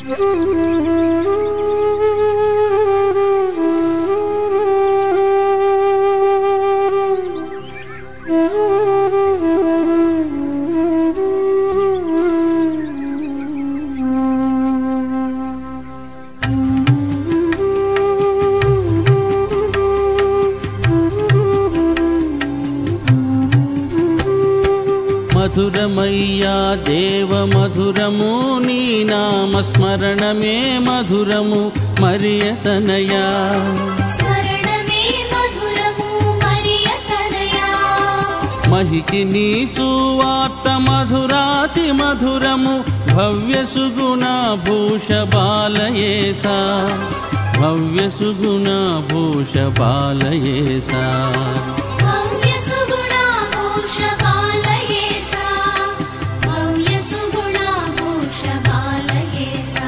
మధురమయ్యా దేవ మధురము నీ నామస్మరణమే మధురము మరియతనయా స్మరణమే మధురము మరియతనయా మహికి నీ సువార్త మధురాతి మధురము భవ్య సుగుణ భూష బాలయేసా భవ్య సుగుణ భూష బాలయేసా భవ్య సుగుణ భూష బాలయేసా భవ్య సుగుణ భూష బాలయేసా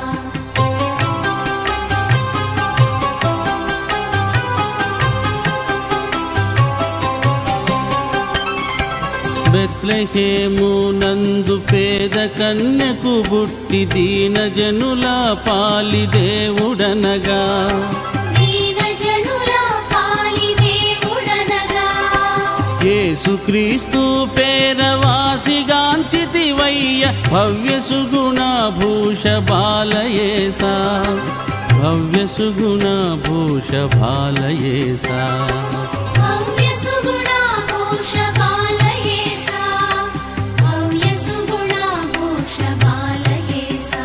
బెత్లెహేము నందు పేద కన్యకు బుట్టి దీన జనుల పాలి దేవుడనగా దీన జనుల పాలి దేవుడనగా యేసుక్రీస్తు పేరవాసిగాంచితివయ్య భవ్య సుగుణ భూష బాలయేసా భవ్య సుగుణ భూష బాలయేసా భవ్య సుగుణ భూష బాలయేసా భవ్య సుగుణ భూష బాలయేసా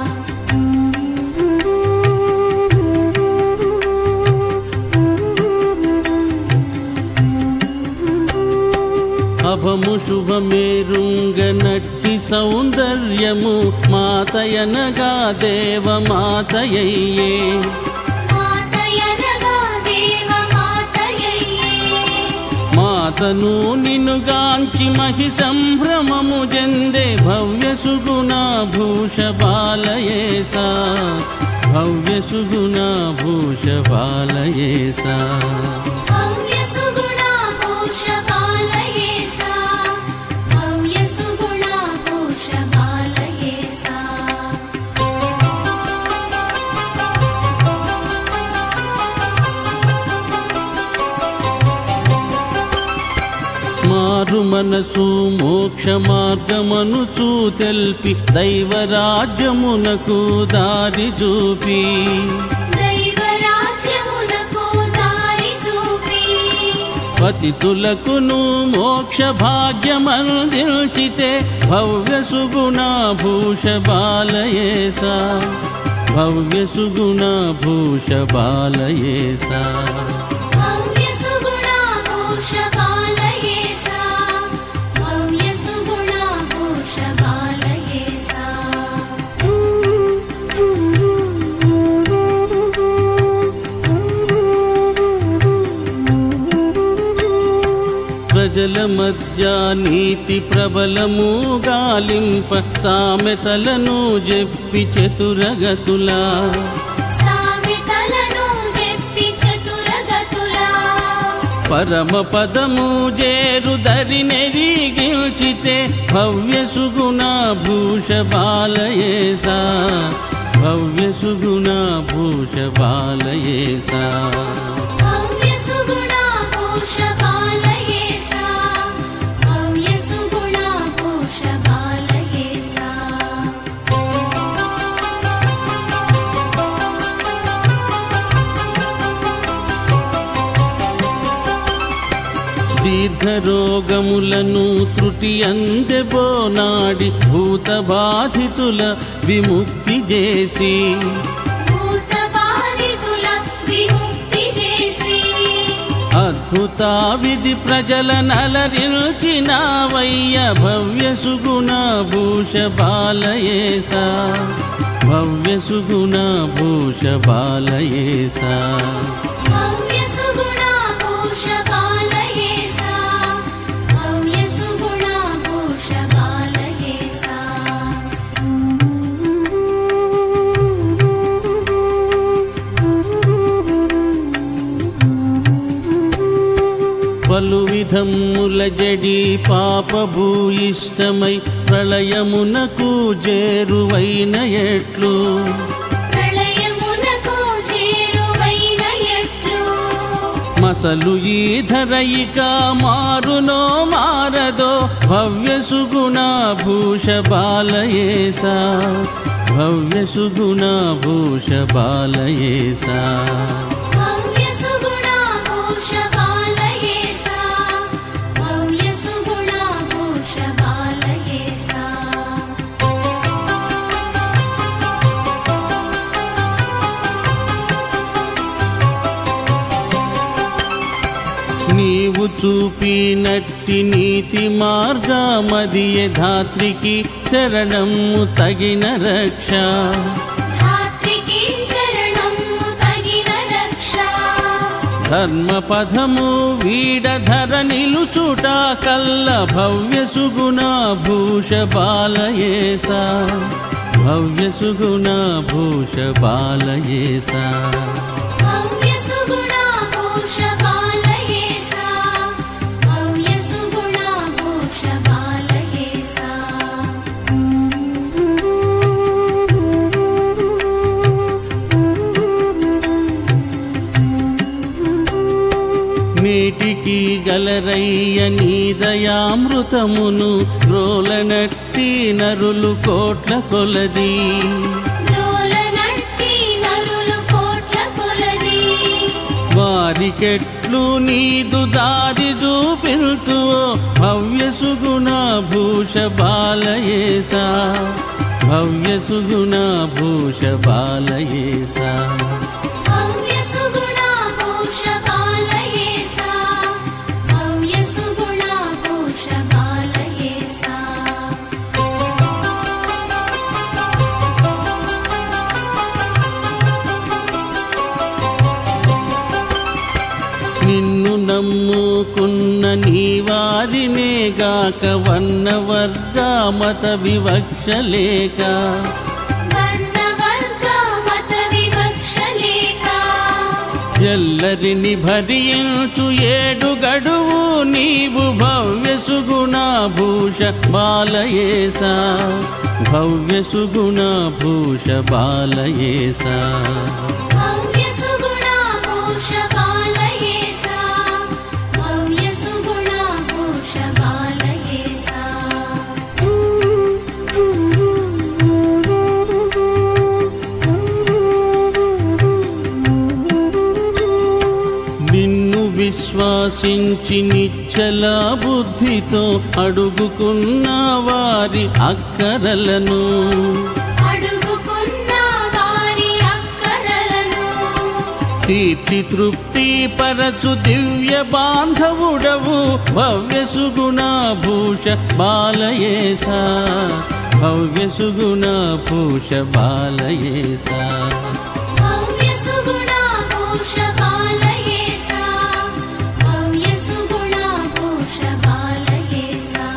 అభము శుభమేరుంగ నట్టి సౌందర్యము మాతయనగా దేవ మాతయ్యే మాతయనగా దేవ మాతయయ్యే మాతను నిన్నుగాంచి మహి సంభ్రమము జందే భవ్య సుగుణ భూష బాలయేసా భవ్య సుగుణ భూష బాలయేసా భవ్య సుగుణ భూష బాలయేసా భవ్య సుగుణ భూష బాలయేసా మారు మనసు మోక్ష మార్గమనుచూ తెల్పి దైవరాజ్యమునకు దారి చూపి దైవరాజ్యమునకు దారి చూపి పతితులకును మోక్ష భాగ్యమందిల్చితే భవ్య సుగుణ భూష బాలయేసా భవ్య సుగుణ భూష బాలయేసా భవ్య సుగుణ భూష బాలయేసా భవ్య సుగుణ భూష బాలయేసా ప్రజల మధ్య నీతి ప్రబలము గాలింప సామెతలను చెప్పి చతురగతులా సామెతలను చెప్పి చతురగతులా పరమ పదము జేరు దరి నెరిగిల్చితే భవ్య సుగుణ భూష బాలయేసా భవ్య సుగుణ భూష బాలయేసా భవ్య సుగుణ భూష బాలయేసా భవ్య సుగుణ భూష బాలయేసా దీర్ఘరోగములను త్రుటి అందెబోనాడి భూత బాధితుల విముక్తి చేసి భూత బాధితుల విముక్తి చేసి అద్భుత విధి ప్రజల నలరిల్చినావయ్య భవ్య సుగుణ భూష బాలయేసా భవ్య సుగుణ భూష బాలయేసా భవ్య సుగుణ భూష బాలయేసా భవ్య సుగుణ భూష బాలయేసా పలు విధముల జడి పాపభూయిష్టమై ప్రళయమునకు చేరువైన ఎట్లు ప్రళయమునకు చేరువైన ఎట్లు మసలు ఈ ధరయిక మారునో మారదో భవ్య సుగుణ భూష బాలయేసా భవ్య సుగుణ భూష బాలయేసా భవ్య సుగుణ భూష బాలయేసా భవ్య సుగుణ భూష బాలయేసా నీవు చూపినట్టి నీతి మార్గమదియ ధాత్రికి శరణము తగిన రక్ష ధాత్రికి శరణము తగిన రక్ష ధర్మ పదము వీడధర నిలుచుట కల్ల భవ్య సుగుణ భూష బాలయేసా భవ్య సుగుణ భూష బాలయేసా భవ్య సుగుణ భూష బాలయేసా భవ్య సుగుణ భూష బాలయేసా నేటికి గలరయ్య నీ దయామృతమును రోలనట్టి నరులు కోట్ల కొలది లోలనట్టి నరులు కోట్ల కొలది వారికెట్లు నీదు దారి చూపిల్తువో భవ్య సుగుణ భూష బాలయేసా భవ్య సుగుణ భూష బాలయేసా భవ్య సుగుణ భూష బాలయేసా భవ్య సుగుణ భూష బాలయేసా నిన్ను నమ్ముకున్న నీ వారినే గాక వన్న వర్గ మత వివక్ష లేక వర్ణ వర్గ మత వివక్ష లేక ఎల్లరిని భరించు ఏడు గడువు నీవు భవ్య సుగుణ భూష బాలయేసా భవ్య సుగుణ భూష బాలయేసా భవ్య సుగుణ భూష బాలయేసా భవ్య సుగుణ భూష బాలయేసా నిన్ను విశ్వాసించి నిచ్చల బుద్ధితో అడుగుకున్న వారి అక్కరలను అడుగుకున్న వారి అక్కరలను తీర్చి తృప్తి పరచు దివ్య బాంధవుడవు భవ్య సుగుణ భూష బాలయేసా భవ్య సుగుణ భూష బాలయేసా భవ్య సుగుణ భూష బాలయేసా భవ్య సుగుణ భూష బాలయేసా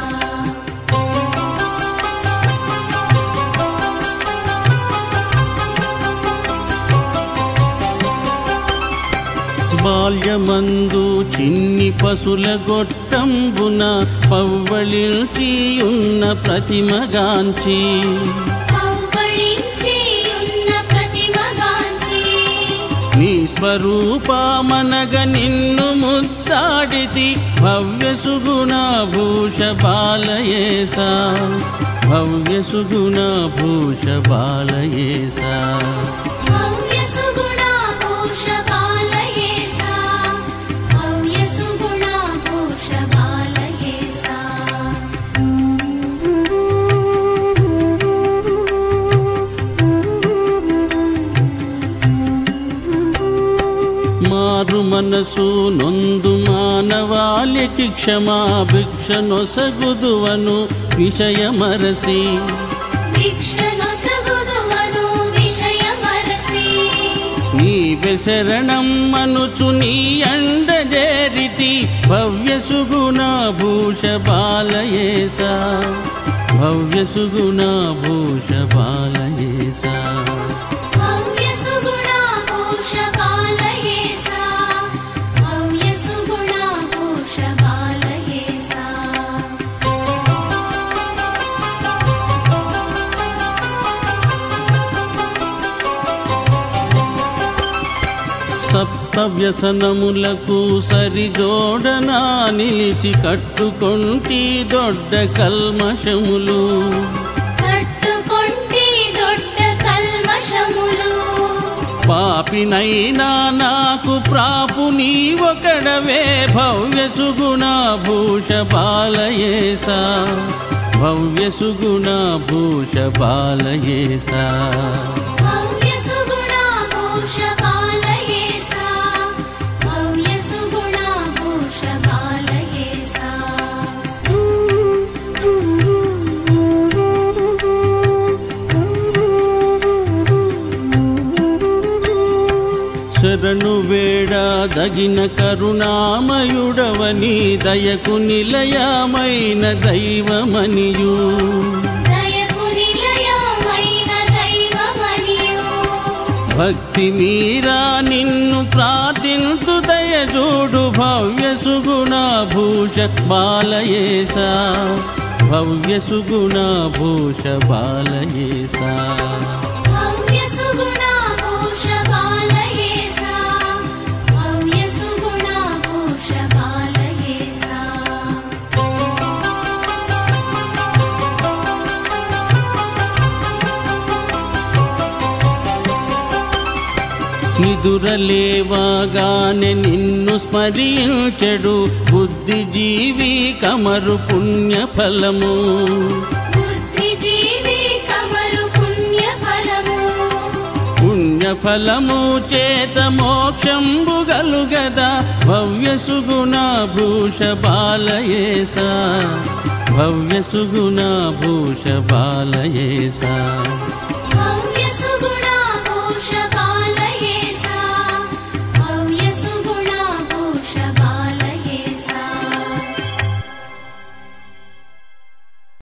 బాల్యమందు చిన్ని పశుల గొట్టంబున పవ్వళిల్చియున్న ప్రతిమగాంచి పవ్వళించి ఉన్న ప్రతిమగాంచి నీ స్వరూపమనగ నిన్ను ముద్దాడితి భవ్య సుగుణ భూష బాలయేసా భవ్య సుగుణ భూష బాలయేసా భవ్య సుగుణ భూష బాలయేసా భవ్య సుగుణ భూష బాలయేసా మారు మనసు నొందు మానవాళికి క్షమాభిక్ష నొసగుదువను విషయమరసి భిక్షనొసగుదువను విషయమరసి నీవె శరణం మనుచు నీ అండజేరితి భవ్య సుగుణ భూష బాలయేసా భవ్య సుగుణ భూష బాలయేసా భవ్య సుగుణ భూష బాలయేసా భవ్య సుగుణ భూష సప్త వ్యసనములకు సరిజోడనా నిలిచి కట్టుకొంటి దొడ్డ కల్మషములు కట్టుకొంటి దొడ్డ కల్మషములు పాపినైనా నాకు ప్రాపు నీ ఒకడవే భవ్య సుగుణ భూష బాలయేసా భవ్య సుగుణ భూష బాలయేసా భవ్య సుగుణ భూష బాలయేసా భవ్య సుగుణ భూష బాలయేసా శరణు వేడాదగిన కరుణామయుడవని దయకు నిలయమైన దైవమనియు దయకు నిలయమైన దైవమనియు భక్తి మీరా నిన్ను ప్రార్థింతు దయజూడు భవ్య సుగుణ భూష బాలయేసా భవ్య సుగుణ భూష బాలయేసా భవ్య సుగుణ భూష బాలయేసా భవ్య సుగుణ భూష బాలయేసా నిదురలేవాగానే నిన్ను స్మరించెడు బుద్ధిజీవి కమరు పుణ్య ఫలము బుద్ధిజీవి కమరు పుణ్య ఫలము పుణ్య ఫలము చేత మోక్షంబు గలుగదా భవ్య సుగుణ భూష బాలయేసా భవ్య సుగుణ భూష బాలయేసా